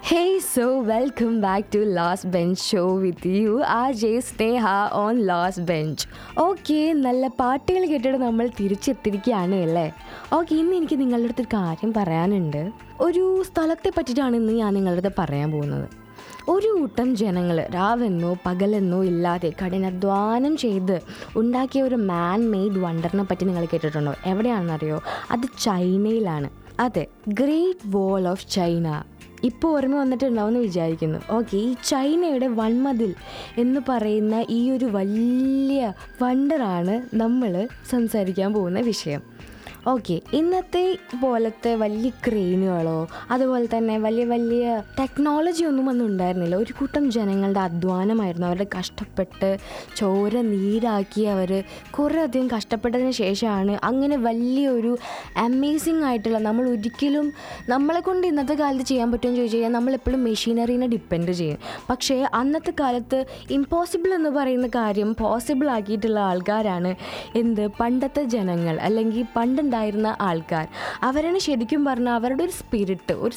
Hey, so welcome back to Last Bench Show with you, RJ Sneha on Last Bench. Okay നല്ല പാട്ടുകൾ കേട്ടിട്ട് നമ്മൾ തിരിച്ചെത്തിരിക്കുകയാണ് അല്ലേ okay ഇന്ന് എനിക്ക് നിങ്ങളുടെ അടുത്ത് ഒരു കാര്യം പറയാനുണ്ട് ഒരു സ്ഥലത്തെ പറ്റിയിട്ടാണ് ഇന്ന് ഞാൻ നിങ്ങളുടെ അടുത്ത് പറയാൻ പോകുന്നത് ഒരു കൂട്ടം ജനങ്ങൾ രാവെന്നോ പകലെന്നോ ഇല്ലാതെ കഠിനാധ്വാനം ചെയ്ത് ഉണ്ടാക്കിയ ഒരു മാൻ മെയ്ഡ് വണ്ടറിനെ പറ്റി നിങ്ങൾ കേട്ടിട്ടുണ്ടോ എവിടെയാണെന്നറിയോ അത് ചൈനയിലാണ് അതെ ഗ്രേറ്റ് വോൾ ഓഫ് ചൈന ഇപ്പോൾ ഓർമ്മ വന്നിട്ടുണ്ടാവുമെന്ന് വിചാരിക്കുന്നു ഓക്കെ ഈ ചൈനയുടെ വൺമതിൽ എന്ന് പറയുന്ന ഈ ഒരു വലിയ വണ്ടറാണ് നമ്മൾ സംസാരിക്കാൻ പോകുന്ന വിഷയം ഓക്കെ ഇന്നത്തെ പോലത്തെ വലിയ ക്രെയിനുകളോ അതുപോലെ തന്നെ വലിയ വലിയ ടെക്നോളജി ഒന്നും ഒന്നും ഉണ്ടായിരുന്നില്ല ഒരു കൂട്ടം ജനങ്ങളുടെ അധ്വാനമായിരുന്നു അവരുടെ കഷ്ടപ്പെട്ട് ചോര നീരാക്കി അവർ കുറേ അധികം കഷ്ടപ്പെട്ടതിന് ശേഷമാണ് അങ്ങനെ വലിയൊരു അമേസിങ് ആയിട്ടുള്ള നമ്മൾ ഒരിക്കലും നമ്മളെ കൊണ്ട് ഇന്നത്തെ കാലത്ത് ചെയ്യാൻ പറ്റുമെന്ന് ചോദിച്ചു കഴിഞ്ഞാൽ നമ്മളെപ്പോഴും മെഷീനറീനെ ഡിപ്പെൻഡ് ചെയ്യും പക്ഷേ അന്നത്തെ കാലത്ത് ഇമ്പോസിബിൾ എന്ന് പറയുന്ന കാര്യം പോസിബിൾ ആക്കിയിട്ടുള്ള ആൾക്കാരാണ് എന്ത് പണ്ടത്തെ ജനങ്ങൾ അല്ലെങ്കിൽ പണ്ടുണ്ടായിരുന്ന ആൾക്കാർ അവരാണ് ശരിക്കും പറഞ്ഞാൽ അവരുടെ ഒരു സ്പിരിറ്റ് ഒരു